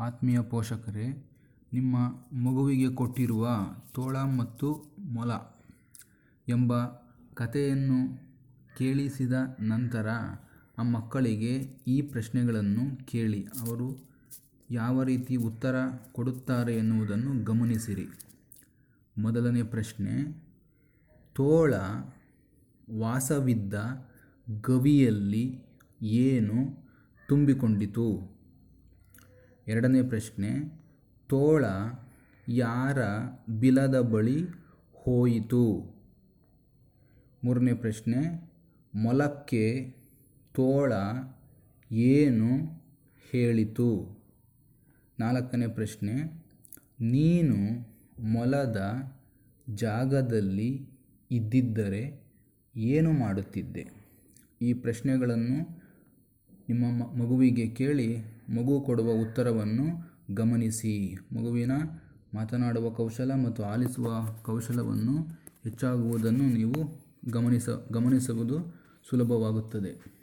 ಆತ್ಮೀಯ ಪೋಷಕರೇ ನಿಮ್ಮ ಮಗುವಿಗೆ ಕೊಟ್ಟಿರುವ ತೋಳ ಮತ್ತು ಮೊಲ ಎಂಬ ಕಥೆಯನ್ನು ಕೇಳಿಸಿದ ನಂತರ ಆ ಮಕ್ಕಳಿಗೆ ಈ ಪ್ರಶ್ನೆಗಳನ್ನು ಕೇಳಿ ಅವರು ಯಾವ ರೀತಿ ಉತ್ತರ ಕೊಡುತ್ತಾರೆ ಎನ್ನುವುದನ್ನು ಗಮನಿಸಿರಿ ಮೊದಲನೇ ಪ್ರಶ್ನೆ ತೋಳ ವಾಸವಿದ್ದ ಗವಿಯಲ್ಲಿ ಏನು ತುಂಬಿಕೊಂಡಿತು ಎರಡನೇ ಪ್ರಶ್ನೆ ತೋಳ ಯಾರ ಬಿಲದ ಬಳಿ ಹೋಯಿತು ಮೂರನೇ ಪ್ರಶ್ನೆ ಮೊಲಕ್ಕೆ ತೋಳ ಏನು ಹೇಳಿತು ನಾಲ್ಕನೇ ಪ್ರಶ್ನೆ ನೀನು ಮೊಲದ ಜಾಗದಲ್ಲಿ ಇದ್ದಿದ್ದರೆ ಏನು ಮಾಡುತ್ತಿದ್ದೆ ಈ ಪ್ರಶ್ನೆಗಳನ್ನು ನಿಮ್ಮ ಮ ಮಗುವಿಗೆ ಕೇಳಿ ಮಗು ಕೊಡುವ ಉತ್ತರವನ್ನು ಗಮನಿಸಿ ಮಗುವಿನ ಮಾತನಾಡುವ ಕೌಶಲ ಮತ್ತು ಆಲಿಸುವ ಕೌಶಲವನ್ನು ಹೆಚ್ಚಾಗುವುದನ್ನು ನೀವು ಗಮನಿಸ ಗಮನಿಸುವುದು ಸುಲಭವಾಗುತ್ತದೆ